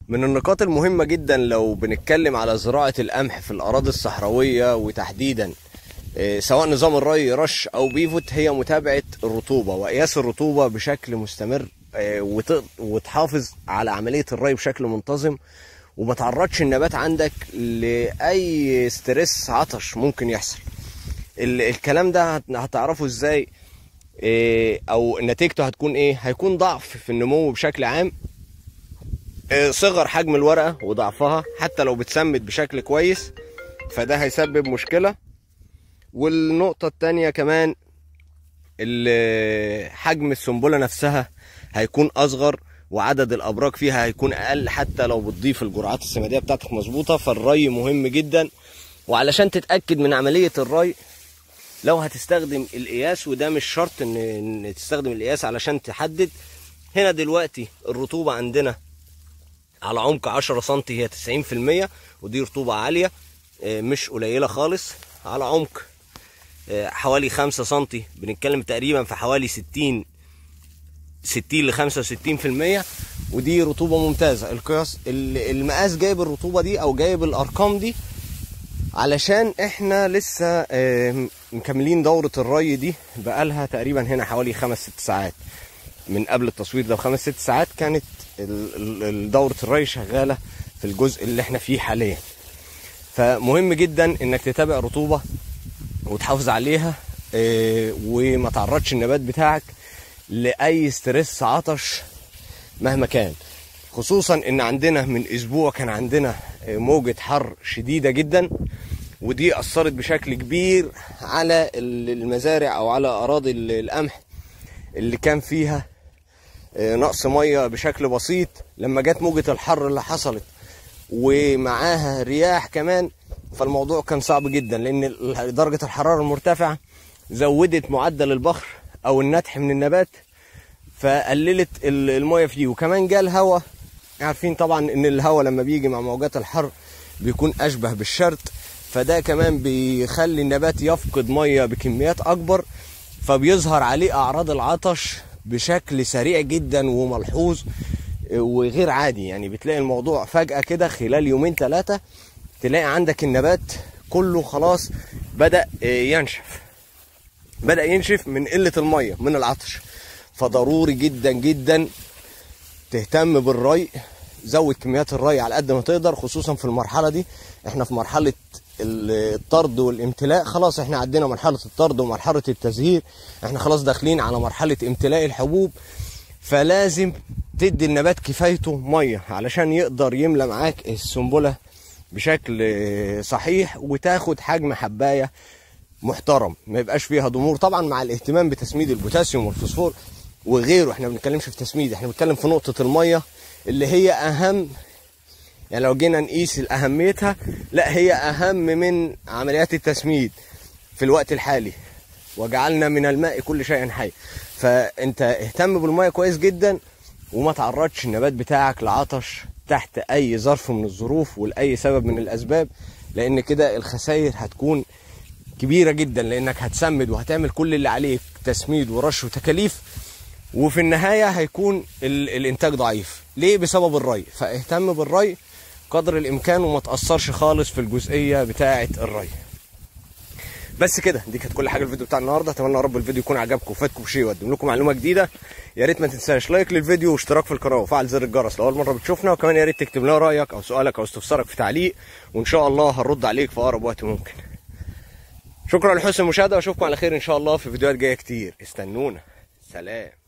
من النقاط المهمة جدا لو بنتكلم على زراعة القمح في الأراضي الصحراوية وتحديدا آه، سواء نظام الري رش أو بيفوت هي متابعة الرطوبة وقياس الرطوبة بشكل مستمر آه، وت- وتحافظ على عملية الري بشكل منتظم وما تعرضش النبات عندك لأي ستريس عطش ممكن يحصل ال- الكلام ده هت- هتعرفه ازاي إيه او نتيجته هتكون ايه هيكون ضعف في النمو بشكل عام إيه، صغر حجم الورقه وضعفها حتى لو بتسمد بشكل كويس فده هيسبب مشكله والنقطه التانية كمان ال- حجم السنبله نفسها هيكون اصغر وعدد الابراج فيها هيكون اقل حتى لو بتضيف الجرعات السماديه بتاعتك مظبوطه فالري مهم جدا وعلشان تتاكد من عمليه الري لو هتستخدم القياس وده مش شرط ان إن تستخدم القياس علشان تحدد هنا دلوقتي الرطوبة عندنا على عمق 10 سم هي 90% ودي رطوبة عالية آه، مش قليلة خالص على عمق آه، حوالي 5 سم بنتكلم تقريبا في حوالي 60 60 ل 65% ودي رطوبة ممتازة القياس ال- المقاس جايب الرطوبة دي او جايب الارقام دي علشان احنا لسه آه، مكملين دورة الري دي بقالها تقريبا هنا حوالي خمس ست ساعات من قبل التصوير ده بخمس ست ساعات كانت ال- ال- ال- دورة الري شغالة في الجزء اللي احنا فيه حاليا فمهم جدا انك تتابع رطوبة وتحافظ عليها آه، وما تعرضش النبات بتاعك لأي ستريس عطش مهما كان خصوصا ان عندنا من اسبوع كان عندنا موجة حر شديدة جدا ودي اثرت بشكل كبير على المزارع او على اراضي القمح اللي كان فيها نقص ميه بشكل بسيط لما جت موجة الحر اللي حصلت ومعاها رياح كمان فالموضوع كان صعب جدا لان درجة الحرارة المرتفعة زودت معدل البخر او النتح من النبات فقللت ال- الميه فيه وكمان جه الهواء عارفين طبعا ان الهواء لما بيجي مع موجات الحر بيكون اشبه بالشرط فده كمان بيخلي النبات يفقد ميه بكميات اكبر فبيظهر عليه اعراض العطش بشكل سريع جدا وملحوظ وغير عادي يعني بتلاقي الموضوع فجأة كده خلال يومين ثلاثة تلاقي عندك النبات كله خلاص بدأ ينشف بدأ ينشف من قلة المية من العطش فضروري جدا جدا تهتم بالري زود كميات الري على قد ما تقدر خصوصا في المرحلة دي احنا في مرحلة ال- الطرد والامتلاء خلاص احنا عدينا مرحلة الطرد ومرحلة التزهير احنا خلاص داخلين على مرحلة امتلاء الحبوب فلازم تدي النبات كفايته مية علشان يقدر يملى معاك السنبلة بشكل صحيح وتاخد حجم حباية محترم ما يبقاش فيها ضمور طبعا مع الاهتمام بتسميد البوتاسيوم والفوسفور وغيره احنا ما بنتكلمش في تسميد احنا بنتكلم في نقطة المية اللي هي اهم يعني لو جينا نقيس اهميتها لا هي اهم من عمليات التسميد في الوقت الحالي وجعلنا من الماء كل شيء حي فانت اهتم بالمية كويس جدا وما تعرضش النبات بتاعك لعطش تحت اي ظرف من الظروف ولاي سبب من الاسباب لان كده الخسائر هتكون كبيره جدا لانك هتسمد وهتعمل كل اللي عليك تسميد ورش وتكاليف وفي النهايه هيكون ال- الانتاج ضعيف ليه بسبب الري فاهتم بالري قدر الامكان وما تاثرش خالص في الجزئيه بتاعه الري بس كده دي كانت كل حاجه الفيديو بتاع النهارده اتمنى يا رب الفيديو يكون عجبكم وفاتكم بشيء وقدم لكم معلومه جديده يا ريت ما تنساش لايك للفيديو واشتراك في القناه وفعل زر الجرس لو اول مره بتشوفنا وكمان يا ريت تكتب لنا رايك او سؤالك او استفسارك في تعليق وان شاء الله هنرد عليك في اقرب وقت ممكن شكرا لحسن المشاهده واشوفكم على خير ان شاء الله في فيديوهات جايه كتير استنونا سلام